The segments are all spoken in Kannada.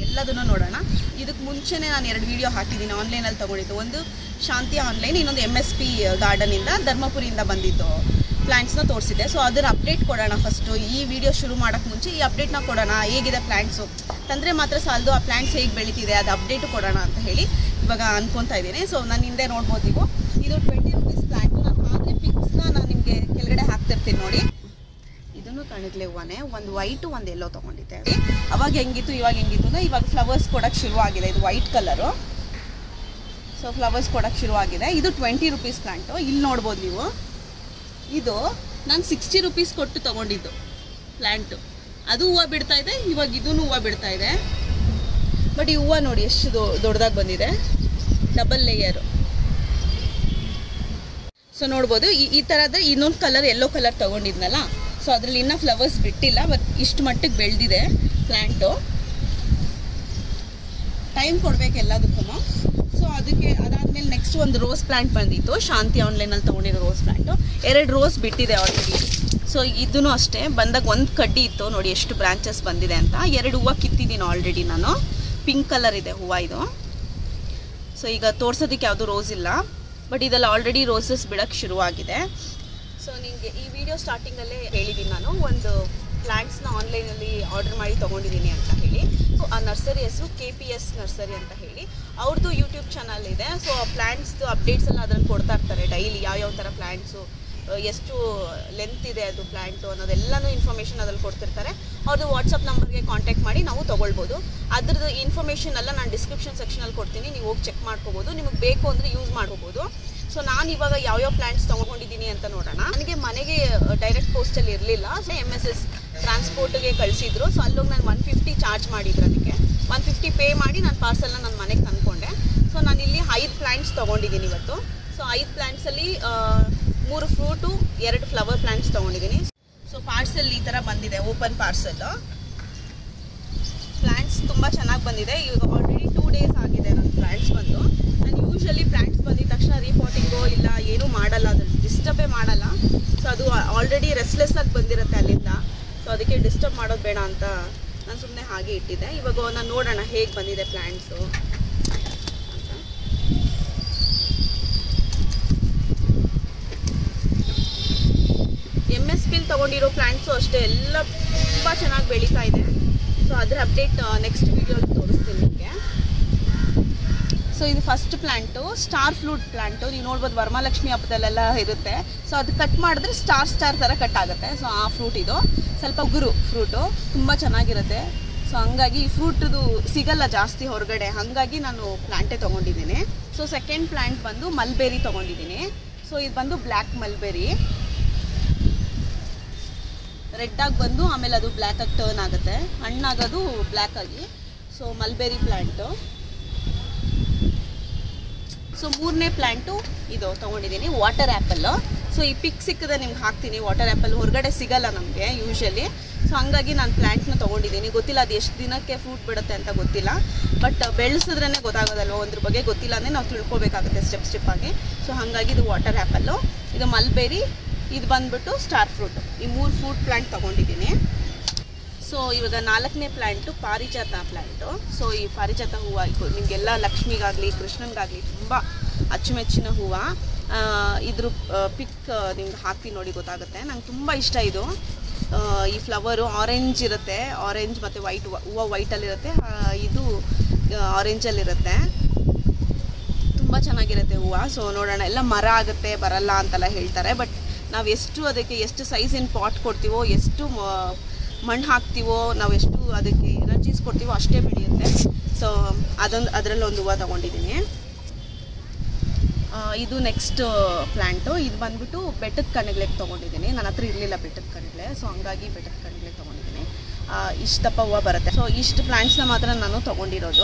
ಎಲ್ಲದನ್ನು ನೋಡೋಣ ಇದಕ್ಕೆ ಮುಂಚೆನೇ ನಾನು ಎರಡು ವಿಡಿಯೋ ಹಾಕಿದ್ದೀನಿ ಆನ್ಲೈನಲ್ಲಿ ತೊಗೊಂಡಿದ್ದು ಒಂದು ಶಾಂತಿ ಆನ್ಲೈನ್ ಇನ್ನೊಂದು ಎಮ್ ಎಸ್ ಪಿ ಗಾರ್ಡನಿಂದ ಧರ್ಮಪುರಿಯಿಂದ ಬಂದಿದ್ದು ಪ್ಲ್ಯಾಂಟ್ಸ್ನ ತೋರಿಸಿದೆ ಸೊ ಅದರ ಅಪ್ಡೇಟ್ ಕೊಡೋಣ ಫಸ್ಟು ಈ ವಿಡಿಯೋ ಶುರು ಮಾಡೋಕ್ಕೆ ಮುಂಚೆ ಈ ಅಪ್ಡೇಟ್ನ ಕೊಡೋಣ ಹೇಗಿದೆ ಪ್ಲ್ಯಾಂಟ್ಸು ತಂದರೆ ಮಾತ್ರ ಸಾಲದು ಆ ಪ್ಲ್ಯಾಂಟ್ಸ್ ಹೇಗೆ ಬೆಳೀತಿದೆ ಅದು ಅಪ್ಡೇಟು ಕೊಡೋಣ ಅಂತ ಹೇಳಿ ಇವಾಗ ಅನ್ಕೊತಾ ಇದ್ದೀನಿ ಸೊ ನಾನು ಹಿಂದೆ ನೋಡ್ಬೋದು ನೀವು ಇದು ಟ್ವೆಂಟಿ ರುಪೀಸ್ ಪ್ಲ್ಯಾಂಟು ನಾನು ಆದರೆ ಪಿಕ್ಸ್ನ ನಾನು ನಿಮಗೆ ಕೆಳಗಡೆ ಹಾಕ್ತಿರ್ತೀನಿ ನೋಡಿ ಇದನ್ನು ಕಣಗ್ಲೆ ಹೂವನೇ ಒಂದು ವೈಟು ಒಂದು ಎಲ್ಲೋ ತೊಗೊಂಡಿದ್ದೆ ಅವಾಗ ಹೆಂಗಿತ್ತು ಇವಾಗ ಹೆಂಗಿತ್ತು ಅಂದ್ರೆ ಇವಾಗ ಫ್ಲವರ್ಸ್ ಕೊಡೋಕ್ಕೆ ಶುರುವಾಗಿದೆ ಇದು ವೈಟ್ ಕಲರು ಸೊ ಫ್ಲವರ್ಸ್ ಕೊಡೋಕ್ಕೆ ಶುರುವಾಗಿದೆ ಇದು ಟ್ವೆಂಟಿ ರುಪೀಸ್ ಪ್ಲಾಂಟು ಇಲ್ಲಿ ನೋಡ್ಬೋದು ನೀವು ಇದು ನಾನು ಸಿಕ್ಸ್ಟಿ ರುಪೀಸ್ ಕೊಟ್ಟು ತೊಗೊಂಡಿದ್ದು ಪ್ಲ್ಯಾಂಟು ಅದು ಹೂವು ಬಿಡ್ತಾ ಇದೆ ಇವಾಗ ಇದೂ ಹೂವು ಬಿಡ್ತಾ ಇದೆ ಬಟ್ ಈ ಹೂವು ನೋಡಿ ಎಷ್ಟು ದೊ- ದೊಡ್ಡದಾಗಿ ಬಂದಿದೆ ಡಬಲ್ ಲೇಯರು ಸೊ ನೋಡ್ಬೋದು ಈ ಈ ಥರದ ಇನ್ನೊಂದು ಕಲರ್ ಎಲ್ಲೋ ಕಲರ್ ತೊಗೊಂಡಿದ್ನಲ್ಲ ಸೊ ಅದ್ರಲ್ಲಿ ಇನ್ನೂ ಫ್ಲವರ್ಸ್ ಬಿಟ್ಟಿಲ್ಲ ಬಟ್ ಇಷ್ಟು ಮಟ್ಟಿಗೆ ಬೆಳೆದಿದೆ ಪ್ಲ್ಯಾಂಟು ಟೈಮ್ ಕೊಡ್ಬೇಕು ಎಲ್ಲದಕ್ಕೂ ಸೊ ಅದಕ್ಕೆ ಅದಾದ್ಮೇಲೆ ನೆಕ್ಸ್ಟ್ ಒಂದು ರೋಸ್ ಪ್ಲಾಂಟ್ ಬಂದಿತ್ತು ಶಾಂತಿ ಆನ್ಲೈನಲ್ಲಿ ತೊಗೊಂಡಿರೋ ರೋಸ್ ಪ್ಲಾಂಟು ಎರಡು ರೋಸ್ ಬಿಟ್ಟಿದೆ ಆಲ್ರೆಡಿ ಸೊ ಇದೂ ಅಷ್ಟೇ ಬಂದಾಗ ಒಂದು ಕಡ್ಡಿ ಇತ್ತು ನೋಡಿ ಎಷ್ಟು ಬ್ರಾಂಚಸ್ ಬಂದಿದೆ ಅಂತ ಎರಡು ಹೂವು ಕಿತ್ತಿದ್ದೀನಿ ಆಲ್ರೆಡಿ ನಾನು ಪಿಂಕ್ ಕಲರ್ ಇದೆ ಹೂವು ಇದು ಸೊ ಈಗ ತೋರ್ಸೋದಕ್ಕೆ ಯಾವುದು ರೋಸ್ ಇಲ್ಲ ಬಟ್ ಇದೆಲ್ಲ ಆಲ್ರೆಡಿ ರೋಸಸ್ ಬಿಡೋಕ್ಕೆ ಶುರುವಾಗಿದೆ ಸೊ ನಿಮಗೆ ಈ ವಿಡಿಯೋ ಸ್ಟಾರ್ಟಿಂಗಲ್ಲೇ ಹೇಳಿದ್ದೀನಿ ನಾನು ಒಂದು ಪ್ಲ್ಯಾಂಟ್ಸ್ನ ಆನ್ಲೈನಲ್ಲಿ ಆರ್ಡರ್ ಮಾಡಿ ತೊಗೊಂಡಿದ್ದೀನಿ ಅಂತ ಹೇಳಿ ಸೊ ಆ ನರ್ಸರಿ ಹೆಸರು ಕೆ ಪಿ ಎಸ್ ನರ್ಸರಿ ಅಂತ ಹೇಳಿ ಅವ್ರದ್ದು ಯೂಟ್ಯೂಬ್ ಚಾನಲ್ ಇದೆ ಸೊ ಆ ಪ್ಲ್ಯಾಂಟ್ಸ್ದು ಅಪ್ಡೇಟ್ಸ್ ಎಲ್ಲ ಅದ್ರಲ್ಲಿ ಕೊಡ್ತಾ ಇರ್ತಾರೆ ಡೈಲಿ ಯಾವ್ಯಾವ ಥರ ಪ್ಲ್ಯಾಂಟ್ಸು ಎಷ್ಟು ಲೆಂತ್ ಇದೆ ಅದು ಪ್ಲ್ಯಾಂಟು ಅನ್ನೋದೆಲ್ಲನೂ ಇನ್ಫಾರ್ಮೇಷನ್ ಅದ್ರಲ್ಲಿ ಕೊಡ್ತಿರ್ತಾರೆ ಅವ್ರದ್ದು ವಾಟ್ಸಪ್ ನಂಬರ್ಗೆ ಕಾಂಟ್ಯಾಕ್ಟ್ ಮಾಡಿ ನಾವು ತೊಗೊಳ್ಬೋದು ಅದ್ರದ್ದು ಇನ್ಫಾರ್ಮೇಷನ್ ಎಲ್ಲ ನಾನು ಡಿಸ್ಕ್ರಿಪ್ಷನ್ ಸೆಕ್ಷನಲ್ಲಿ ಕೊಡ್ತೀನಿ ನೀವು ಹೋಗಿ ಚೆಕ್ ಮಾಡ್ಕೋಬೋದು ನಿಮಗೆ ಬೇಕು ಅಂದರೆ ಯೂಸ್ ಮಾಡ್ಕೋಬೋದು ಸೊ ನಾನು ಇವಾಗ ಯಾವ್ಯಾವ ಪ್ಲ್ಯಾಂಟ್ಸ್ ತೊಗೊಂಡಿದ್ದೀನಿ ಅಂತ ನೋಡೋಣ ನನಗೆ ಮನೆಗೆ ಡೈರೆಕ್ಟ್ ಪೋಸ್ಟಲ್ಲಿ ಇರಲಿಲ್ಲ ಸೊ ಎಮ್ ಎಸ್ ಎಸ್ ಟ್ರಾನ್ಸ್ಪೋರ್ಟ್ಗೆ ಕಳಿಸಿದ್ರು ಸೊ ಅಲ್ಲೋಗಿ ನಾನು ಒನ್ ಫಿಫ್ಟಿ ಚಾರ್ಜ್ ಮಾಡಿದ್ರು ಅದಕ್ಕೆ ಒನ್ ಫಿಫ್ಟಿ ಪೇ ಮಾಡಿ ನಾನು ಪಾರ್ಸಲ್ನ ನನ್ನ ಮನೆಗೆ ತಂದ್ಕೊಂಡೆ ಸೊ ನಾನು ಇಲ್ಲಿ ಐದು ಪ್ಲ್ಯಾಂಟ್ಸ್ ತೊಗೊಂಡಿದ್ದೀನಿ ಇವತ್ತು ಸೊ ಐದು ಪ್ಲ್ಯಾಂಟ್ಸಲ್ಲಿ ಮೂರು ಫ್ರೂಟು ಎರಡು ಫ್ಲವರ್ ಪ್ಲ್ಯಾಂಟ್ಸ್ ತೊಗೊಂಡಿದ್ದೀನಿ ಸೊ ಪಾರ್ಸಲ್ ಈ ಥರ ಬಂದಿದೆ ಓಪನ್ ಪಾರ್ಸಲ್ಲು ಪ್ಲ್ಯಾಂಟ್ಸ್ ತುಂಬ ಚೆನ್ನಾಗಿ ಬಂದಿದೆ ಇವಾಗ ಆಲ್ರೆಡಿ ಟೂ ಡೇಸ್ ಆಗಿದೆ ನನ್ನ ಪ್ಲ್ಯಾಂಟ್ಸ್ ಬಂದು ನಾನು ಯೂಶಲಿ ಪ್ಲ್ಯಾಂಟ್ಸ್ ಬಂದಿದ ತಕ್ಷಣ ರೀಪೋರ್ಟಿಂಗು ಇಲ್ಲ ಏನೂ ಮಾಡಲ್ಲ ಅದು ಡಿಸ್ಟರ್ಬೇ ಮಾಡಲ್ಲ ಸೊ ಅದು ಆಲ್ರೆಡಿ ರೆಸ್ಟ್ಲೆಸ್ ಆಗಿ ಬಂದಿರುತ್ತೆ ಅಲ್ಲಿಂದ ಸೊ ಅದಕ್ಕೆ ಡಿಸ್ಟರ್ಬ್ ಮಾಡೋದು ಬೇಡ ಅಂತ ನಾನು ಸುಮ್ಮನೆ ಹಾಗೆ ಇಟ್ಟಿದ್ದೆ ಇವಾಗ ನಾನು ನೋಡೋಣ ಹೇಗೆ ಬಂದಿದೆ ಪ್ಲ್ಯಾಂಟ್ಸು ಅಂತ ಎಮ್ ಎಸ್ ಪಿಲ್ ತೊಗೊಂಡಿರೋ ಪ್ಲ್ಯಾಂಟ್ಸು ಅಷ್ಟೇ ಎಲ್ಲ ತುಂಬ ಚೆನ್ನಾಗಿ ಬೆಳೀತಾ ಇದೆ ಸೊ ಅದರ ಅಪ್ಡೇಟ್ ನೆಕ್ಸ್ಟ್ ವೀಡಿಯೋಲಿ ತೋರಿಸ್ತೀನಿ ನಿಮಗೆ ಸೊ ಇದು first plant star fruit plant ನೀವು ನೋಡ್ಬೋದು ವರಮಹಾಲಕ್ಷ್ಮಿ ಹಬ್ಬದಲ್ಲೆಲ್ಲ ಇರುತ್ತೆ ಸೊ ಅದು ಕಟ್ ಮಾಡಿದ್ರೆ ಸ್ಟಾರ್ ಸ್ಟಾರ್ ಥರ ಕಟ್ ಆಗುತ್ತೆ ಸೊ ಆ ಫ್ರೂಟ್ ಇದು ಸ್ವಲ್ಪ ಉಗುರು ಫ್ರೂಟು ತುಂಬ ಚೆನ್ನಾಗಿರುತ್ತೆ ಸೊ ಹಂಗಾಗಿ ಈ ಫ್ರೂಟ್ದು ಸಿಗಲ್ಲ ಜಾಸ್ತಿ ಹೊರಗಡೆ ಹಾಗಾಗಿ ನಾನು ಪ್ಲ್ಯಾಂಟೇ ತೊಗೊಂಡಿದ್ದೀನಿ ಸೊ ಸೆಕೆಂಡ್ ಪ್ಲ್ಯಾಂಟ್ ಬಂದು ಮಲ್ಬೇರಿ ತೊಗೊಂಡಿದ್ದೀನಿ ಸೊ ಇದು ಬಂದು ಬ್ಲ್ಯಾಕ್ ಮಲ್ಬೇರಿ ರೆಡ್ ಆಗಿ ಬಂದು ಆಮೇಲೆ ಅದು ಬ್ಲ್ಯಾಕ್ ಆಗಿ ಟರ್ನ್ ಆಗುತ್ತೆ ಹಣ್ಣಾಗೋದು ಬ್ಲ್ಯಾಕ್ ಆಗಿ ಸೊ ಮಲ್ಬೇರಿ ಪ್ಲ್ಯಾಂಟು ಸೊ ಮೂರನೇ ಪ್ಲ್ಯಾಂಟು ಇದು ತೊಗೊಂಡಿದ್ದೀನಿ ವಾಟರ್ ಆ್ಯಪಲ್ಲು ಸೊ ಈ ಪಿಕ್ ಸಿಕ್ಕದೆ ನಿಮ್ಗೆ ಹಾಕ್ತೀನಿ ವಾಟರ್ ಆ್ಯಪಲ್ ಹೊರಗಡೆ ಸಿಗಲ್ಲ ನಮಗೆ ಯೂಶಲಿ ಸೊ ಹಂಗಾಗಿ ನಾನು ಪ್ಲ್ಯಾಂಟ್ನ ತೊಗೊಂಡಿದ್ದೀನಿ ಗೊತ್ತಿಲ್ಲ ಅದು ಎಷ್ಟು ದಿನಕ್ಕೆ ಫ್ರೂಟ್ ಬಿಡುತ್ತೆ ಅಂತ ಗೊತ್ತಿಲ್ಲ ಬಟ್ ಬೆಳೆಸಿದ್ರೇ ಗೊತ್ತಾಗೋದಲ್ವ ಒಂದ್ರ ಬಗ್ಗೆ ಗೊತ್ತಿಲ್ಲ ಅಂದರೆ ನಾವು ತಿಳ್ಕೊಬೇಕಾಗುತ್ತೆ ಸ್ಟೆಪ್ ಸ್ಟೆಪ್ ಆಗಿ ಸೊ ಹಾಗಾಗಿ ಇದು ವಾಟರ್ ಆ್ಯಪಲ್ಲು ಇದು ಮಲ್ಬೇರಿ ಇದು ಬಂದ್ಬಿಟ್ಟು ಸ್ಟಾರ್ ಫ್ರೂಟ್ ಈ ಮೂರು ಫ್ರೂಟ್ ಪ್ಲ್ಯಾಂಟ್ ತೊಗೊಂಡಿದ್ದೀನಿ ಸೊ ಇವಾಗ ನಾಲ್ಕನೇ ಪ್ಲ್ಯಾಂಟು ಪಾರಿಜಾತ ಪ್ಲ್ಯಾಂಟು ಸೊ ಈ ಪಾರಿಜಾತ ಹೂವು ನಿಮಗೆಲ್ಲ ಲಕ್ಷ್ಮಿಗಾಗಲಿ ಕೃಷ್ಣನ್ಗಾಗಲಿ ತುಂಬ ಅಚ್ಚುಮೆಚ್ಚಿನ ಹೂವು ಆ, ಇದ್ರ ಪಿಕ್ ನಿಮ್ಗೆ ಹಾಕ್ತೀನಿ ನೋಡಿ ಗೊತ್ತಾಗುತ್ತೆ ನಂಗೆ ತುಂಬ ಇಷ್ಟ ಇದು ಆ, ಈ ಫ್ಲವರು ಆರೆಂಜ್ ಇರುತ್ತೆ ಆರೆಂಜ್ ಮತ್ತು ವೈಟ್ ಹೂವು ವೈಟಲ್ಲಿರುತ್ತೆ ಇದು ಆರೆಂಜಲ್ಲಿರುತ್ತೆ ತುಂಬ ಚೆನ್ನಾಗಿರುತ್ತೆ ಹೂವು ಸೊ ನೋಡೋಣ ಎಲ್ಲ ಮರ ಆಗುತ್ತೆ ಬರಲ್ಲ ಅಂತೆಲ್ಲ ಹೇಳ್ತಾರೆ ಬಟ್ ನಾವು ಎಷ್ಟು ಅದಕ್ಕೆ ಎಷ್ಟು ಸೈಜಿನ ಪಾಟ್ ಕೊಡ್ತೀವೋ ಎಷ್ಟು ಮ- ಮಣ್ಣು ಹಾಕ್ತೀವೋ ನಾವು ಎಷ್ಟು ಅದಕ್ಕೆ ಎನರ್ಜೀಸ್ ಕೊಡ್ತೀವೋ ಅಷ್ಟೇ ಬೆಳೆಯುತ್ತೆ ಸೊ ಅದೊಂದು ಅದರಲ್ಲಿ ಒಂದು ಹೂವು ತೊಗೊಂಡಿದ್ದೀನಿ ಆ, ಇದು ನೆಕ್ಸ್ಟ್ ಪ್ಲ್ಯಾಂಟು ಇದು ಬಂದ್ಬಿಟ್ಟು ಬೆಟ್ಟದ ಕಣಗ್ಲೆಗೆ ತೊಗೊಂಡಿದ್ದೀನಿ ನನ್ನ ಹತ್ರ ಇರಲಿಲ್ಲ ಬೆಟ್ಟದ ಕಣಗ್ಲೆ ಸೊ ಹಂಗಾಗಿ ಬೆಟ್ಟದ ಕಣಗ್ಲೆ ತೊಗೊಂಡಿದ್ದೀನಿ ಇಷ್ಟು ದಪ್ಪ ಹೂವು ಬರುತ್ತೆ ಸೊ ಇಷ್ಟು ಪ್ಲ್ಯಾಂಟ್ಸ್ನ ಮಾತ್ರ ನಾನು ತೊಗೊಂಡಿರೋದು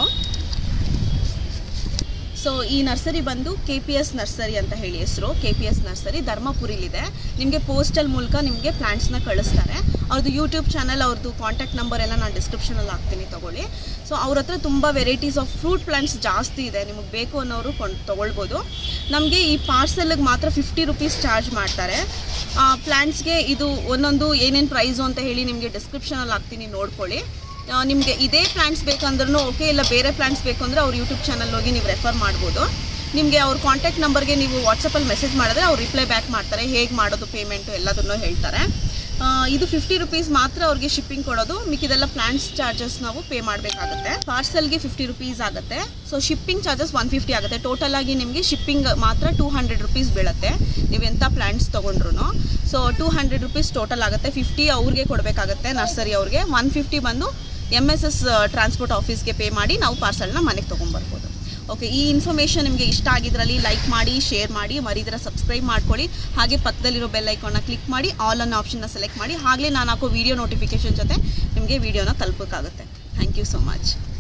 ಸೊ ಈ ನರ್ಸರಿ ಬಂದು ಕೆ ಪಿ ಎಸ್ ನರ್ಸರಿ ಅಂತ ಹೇಳಿ ಹೆಸರು ಕೆ ಪಿ ಎಸ್ ನರ್ಸರಿ ಧರ್ಮಪುರಿಲಿದೆ ನಿಮಗೆ ಪೋಸ್ಟಲ್ ಮೂಲಕ ನಿಮಗೆ ಪ್ಲ್ಯಾಂಟ್ಸ್ನ ಕಳಿಸ್ತಾರೆ ಅವ್ರದ್ದು ಯೂಟ್ಯೂಬ್ ಚಾನಲ್ ಅವ್ರದ್ದು ಕಾಂಟ್ಯಾಕ್ಟ್ ನಂಬರ್ ಎಲ್ಲ ನಾನು ಡಿಸ್ಕ್ರಿಪ್ಷನಲ್ಲಿ ಹಾಕ್ತೀನಿ ತೊಗೊಳ್ಳಿ ಸೊ ಅವ್ರ ಹತ್ರ ತುಂಬ ವೆರೈಟೀಸ್ ಆಫ್ ಫ್ರೂಟ್ ಪ್ಲ್ಯಾಂಟ್ಸ್ ಜಾಸ್ತಿ ಇದೆ ನಿಮಗೆ ಬೇಕು ಅನ್ನೋರು ಕೊಂಡು ತೊಗೊಳ್ಬೋದು ನಮಗೆ ಈ ಪಾರ್ಸೆಲ್ಗೆ ಮಾತ್ರ ಫಿಫ್ಟಿ ರುಪೀಸ್ ಚಾರ್ಜ್ ಮಾಡ್ತಾರೆ ಪ್ಲ್ಯಾಂಟ್ಸ್ಗೆ ಇದು ಒಂದೊಂದು ಏನೇನು ಪ್ರೈಸು ಅಂತ ಹೇಳಿ ನಿಮಗೆ ಡಿಸ್ಕ್ರಿಪ್ಷನಲ್ಲಿ ಹಾಕ್ತೀನಿ ನೋಡ್ಕೊಳ್ಳಿ ನಿಮಗೆ ಇದೇ ಪ್ಲಾಂಟ್ಸ್ ಬೇಕಂದ್ರೂ ಓಕೆ ಇಲ್ಲ ಬೇರೆ ಪ್ಲಾಂಟ್ಸ್ ಬೇಕು ಅಂದರೆ ಅವ್ರ ಯೂಟ್ಯೂಬ್ ಚಾನಲ್ ಹೋಗಿ ನೀವು ರೆಫರ್ ಮಾಡ್ಬೋದು ನಿಮಗೆ ಅವ್ರ ಕಾಂಟ್ಯಾಕ್ಟ್ ನಂಬರ್ಗೆ ನೀವು ವಾಟ್ಸಪ್ಪಲ್ಲಿ ಮೆಸೇಜ್ ಮಾಡಿದ್ರೆ ಅವ್ರು ರಿಪ್ಲೈ ಬ್ಯಾಕ್ ಮಾಡ್ತಾರೆ ಹೇಗೆ ಮಾಡೋದು ಪೇಮೆಂಟು ಎಲ್ಲದನ್ನು ಹೇಳ್ತಾರೆ ಆ, ಇದು ಫಿಫ್ಟಿ ರುಪೀಸ್ ಮಾತ್ರ ಅವ್ರಿಗೆ ಶಿಪ್ಪಿಂಗ್ ಕೊಡೋದು ಮಿಕ್ಕಿದೆಲ್ಲ ಪ್ಲಾಂಟ್ಸ್ ಚಾರ್ಜಸ್ ನಾವು ಪೇ ಮಾಡಬೇಕಾಗುತ್ತೆ ಪಾರ್ಸಲ್ಗೆ ಫಿಫ್ಟಿ ರುಪೀಸ್ ಆಗುತ್ತೆ so shipping charges one fifty ಆಗುತ್ತೆ ಟೋಟಲ್ ಆಗಿ ನಿಮಗೆ ಶಿಪ್ಪಿಂಗ್ ಮಾತ್ರ ಟೂ ಹಂಡ್ರೆಡ್ ರುಪೀಸ್ ಬೀಳುತ್ತೆ ನೀವು ಎಂಥ ಪ್ಲಾಂಟ್ಸ್ ತೊಗೊಂಡ್ರು so two hundred rupees total ಆಗುತ್ತೆ ಫಿಫ್ಟಿ ಅವ್ರಿಗೆ ಕೊಡಬೇಕಾಗುತ್ತೆ ನರ್ಸರಿ ಅವ್ರಿಗೆ ಒನ್ ಫಿಫ್ಟಿ ಬಂದು ಎಮ್ ಎಸ್ ಎಸ್ ಟ್ರಾನ್ಸ್ಪೋರ್ಟ್ ಆಫೀಸ್ಗೆ ಪೇ ಮಾಡಿ ನಾವು ಪಾರ್ಸಲ್ನ ಮನೆಗೆ ತೊಗೊಂಬರ್ಬೋದು ಓಕೆ ಈ ಇನ್ಫಾರ್ಮೇಷನ್ ನಿಮಗೆ ಇಷ್ಟ ಆಗಿದ್ರಲ್ಲಿ ಲೈಕ್ ಮಾಡಿ ಶೇರ್ ಮಾಡಿ ಮರಿದಿರ ಸಬ್ಸ್ಕ್ರೈಬ್ ಮಾಡ್ಕೊಳ್ಳಿ ಹಾಗೆ ಪಕ್ಕದಲ್ಲಿರೋ ಬೆಲ್ ಐಕಾನ್ನ ಕ್ಲಿಕ್ ಮಾಡಿ ಆಲ್ ಅನ್ನೋ ಆಪ್ಷನ್ನ ಸೆಲೆಕ್ಟ್ ಮಾಡಿ ಹಾಗಲೇ ನಾನು ಹಾಕೋ ವಿಡಿಯೋ ನೋಟಿಫಿಕೇಷನ್ ಜೊತೆ ನಿಮಗೆ ವಿಡಿಯೋನ ತಲುಪೋಕ್ಕಾಗುತ್ತೆ ಥ್ಯಾಂಕ್ ಯು ಸೊ ಮಚ್